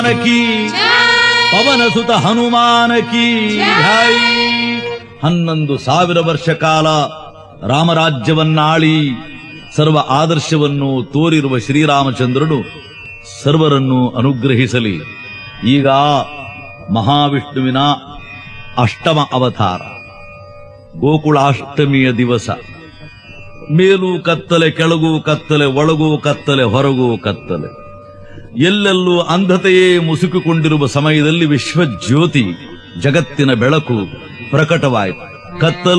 ಕಿ ಪವನ ಸುತ ಹನುಮಾನ ಕಿ ಜೈ. ಹನ್ನೊಂದು ಸಾವಿರ ವರ್ಷ ಕಾಲ ರಾಮರಾಜ್ಯವನ್ನಾಳಿ ಸರ್ವ ಆದರ್ಶವನ್ನು ತೋರಿರುವ ಶ್ರೀರಾಮಚಂದ್ರನು ಸರ್ವರನ್ನು ಅನುಗ್ರಹಿಸಲಿ ಈಗ ಮಹಾವಿಷ್ಣುವಿನ ಅಷ್ಟಮ ಅವತಾರ ಗೋಕುಳಾಷ್ಟಮಿಯ ದಿವಸ ಮೇಲೂ ಕತ್ತಲೆ ಕೆಳಗೂ ಕತ್ತಲೆ ಒಳಗೂ ಕತ್ತಲೆ ಹೊರಗೂ ಕತ್ತಲೆ ಎಲ್ಲೆಲ್ಲೂ ಅಂಧತೆಯೇ ಮುಸುಕಿಕೊಂಡಿರುವ ಸಮಯದಲ್ಲಿ ವಿಶ್ವಜ್ಯೋತಿ ಜಗತ್ತಿನ ಬೆಳಕು ಪ್ರಕಟವಾಯಿತು ಕತ್ತಲು